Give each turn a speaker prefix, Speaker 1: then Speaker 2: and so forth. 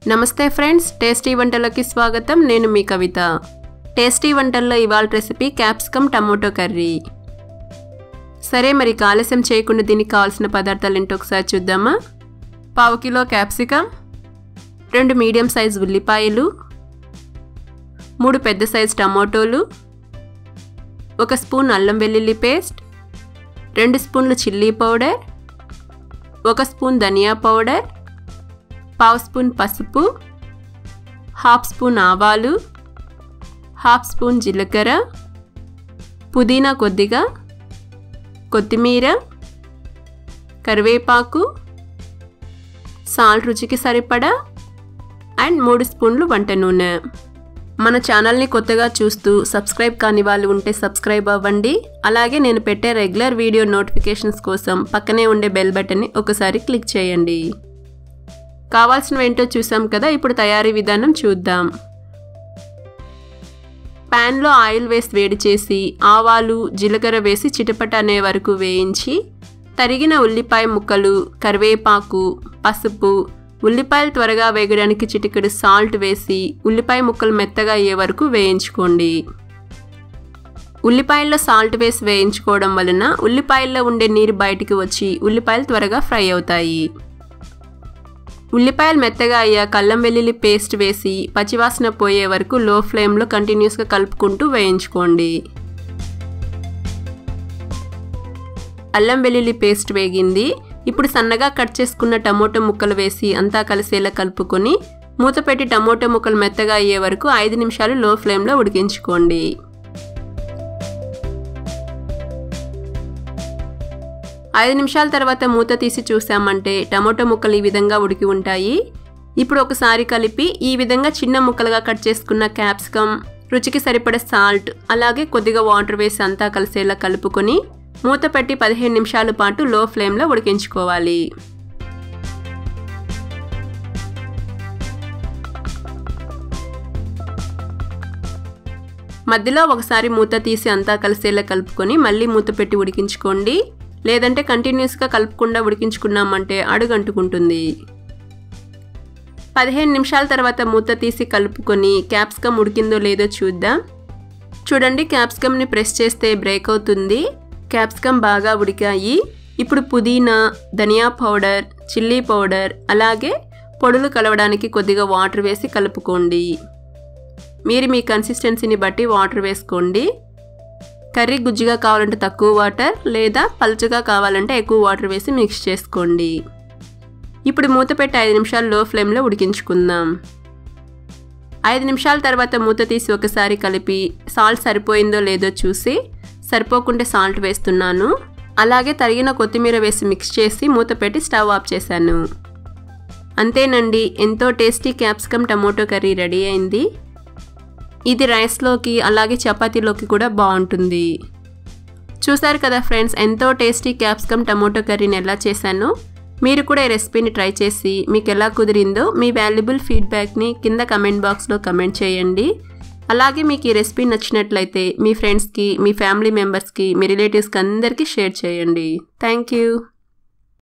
Speaker 1: నమస్తే friends tasty వంటలకి స్వాగతం నేను మీ కవిత టేస్టీ వంటల్లో ఇవాళ రెసిపీ క్యాప్సికమ్ టమోటో కర్రీ సరే మరి ఆలస్యం చేయకుండా దీనికి కావాల్సిన పదార్థాలు ఏంటో ఒకసారి చూద్దామా పావు కిలో క్యాప్సికమ్ రెండు మీడియం సైజ్ ఉల్లిపాయలు మూడు పెద్ద సైజ్ టమోటోలు ఒక స్పూన్ అల్లం వెల్లుల్లి పేస్ట్ రెండు స్పూన్లు చిల్లీ పౌడర్ ఒక స్పూన్ ధనియా పౌడర్ పావు స్పూన్ పసుపు హాఫ్ స్పూన్ ఆవాలు హాఫ్ స్పూన్ జీలకర్ర పుదీనా కొద్దిగా కొత్తిమీర కరివేపాకు సాల్ట్ రుచికి సరిపడా అండ్ మూడు స్పూన్లు వంట నూనె మన ఛానల్ని కొత్తగా చూస్తూ సబ్స్క్రైబ్ కాని వాళ్ళు ఉంటే సబ్స్క్రైబ్ అవ్వండి అలాగే నేను పెట్టే రెగ్యులర్ వీడియో నోటిఫికేషన్స్ కోసం పక్కనే ఉండే బెల్ బటన్ని ఒకసారి క్లిక్ చేయండి కావాల్సినవి ఏంటో చూసాం కదా ఇప్పుడు తయారీ విధానం చూద్దాం ప్యాన్లో ఆయిల్ వేసి వేడి చేసి ఆవాలు జీలకర్ర వేసి చిటపట అనే వరకు వేయించి తరిగిన ఉల్లిపాయ ముక్కలు కరివేపాకు పసుపు ఉల్లిపాయలు త్వరగా వేగడానికి చిటికెడు సాల్ట్ వేసి ఉల్లిపాయ ముక్కలు మెత్తగా అయ్యే వరకు వేయించుకోండి ఉల్లిపాయల్లో సాల్ట్ వేసి వేయించుకోవడం వలన ఉల్లిపాయల్లో ఉండే నీరు బయటికి వచ్చి ఉల్లిపాయలు త్వరగా ఫ్రై అవుతాయి ఉల్లిపాయలు మెత్తగా అయ్యాక అల్లం వెల్లుల్లి పేస్ట్ వేసి పచ్చివాసన పోయే వరకు లో ఫ్లేమ్లో కంటిన్యూస్గా కలుపుకుంటూ వేయించుకోండి అల్లం వెల్లుల్లి పేస్ట్ వేగింది ఇప్పుడు సన్నగా కట్ చేసుకున్న టమోటో ముక్కలు వేసి అంతా కలిసేలా కలుపుకొని మూత పెట్టి టమోటో ముక్కలు మెత్తగా అయ్యే వరకు ఐదు నిమిషాలు లో ఫ్లేమ్లో ఉడికించుకోండి ఐదు నిమిషాల తర్వాత మూత తీసి చూసామంటే టమోటో ముక్కలు ఈ విధంగా ఉడికి ఉంటాయి ఇప్పుడు ఒకసారి కలిపి ఈ విధంగా చిన్న ముక్కలుగా కట్ చేసుకున్న క్యాప్సికమ్ రుచికి సరిపడే సాల్ట్ అలాగే కొద్దిగా వాటర్ వేసి అంతా కలిసేలా కలుపుకొని మూత పెట్టి పదిహేను నిమిషాల పాటు లో ఫ్లేమ్లో ఉడికించుకోవాలి మధ్యలో ఒకసారి మూత తీసి అంతా కలిసేలా కలుపుకొని మళ్ళీ మూత పెట్టి ఉడికించుకోండి లేదంటే కంటిన్యూస్గా కలుపుకుండా ఉడికించుకున్నామంటే అడుగంటుకుంటుంది పదిహేను నిమిషాల తర్వాత మూత తీసి కలుపుకొని క్యాప్సికమ్ ఉడికిందో లేదో చూద్దాం చూడండి క్యాప్సికమ్ని ప్రెస్ చేస్తే బ్రేక్ అవుతుంది క్యాప్సికమ్ బాగా ఉడికాయి ఇప్పుడు పుదీనా ధనియా పౌడర్ చిల్లీ పౌడర్ అలాగే పొడులు కలవడానికి కొద్దిగా వాటర్ వేసి కలుపుకోండి మీరు మీ కన్సిస్టెన్సీని బట్టి వాటర్ వేసుకోండి కర్రీ గుజ్జుగా కావాలంటే తక్కువ వాటర్ లేదా పలుచగా కావాలంటే ఎక్కువ వాటర్ వేసి మిక్స్ చేసుకోండి ఇప్పుడు మూత పెట్టి ఐదు నిమిషాలు లో ఫ్లేమ్లో ఉడికించుకుందాం ఐదు నిమిషాల తర్వాత మూత తీసి ఒకసారి కలిపి సాల్ట్ సరిపోయిందో లేదో చూసి సరిపోకుంటే సాల్ట్ వేస్తున్నాను అలాగే తరిగిన కొత్తిమీర వేసి మిక్స్ చేసి మూత పెట్టి స్టవ్ ఆఫ్ చేశాను అంతేనండి ఎంతో tasty capsicum tomato curry ready అయింది ఇది రైస్లోకి అలాగే చపాతీలోకి కూడా బాగుంటుంది చూసారు కదా ఫ్రెండ్స్ ఎంతో టేస్టీ క్యాప్సికమ్ టమోటో కర్రీని ఎలా చేశానో మీరు కూడా ఈ రెసిపీని ట్రై చేసి మీకు ఎలా కుదిరిందో మీ వాల్యుబుల్ ఫీడ్బ్యాక్ని కింద కమెంట్ బాక్స్లో కమెంట్ చేయండి అలాగే మీకు ఈ రెసిపీ నచ్చినట్లయితే మీ ఫ్రెండ్స్కి మీ ఫ్యామిలీ మెంబర్స్కి మీ రిలేటివ్స్కి అందరికీ షేర్ చేయండి థ్యాంక్ యూ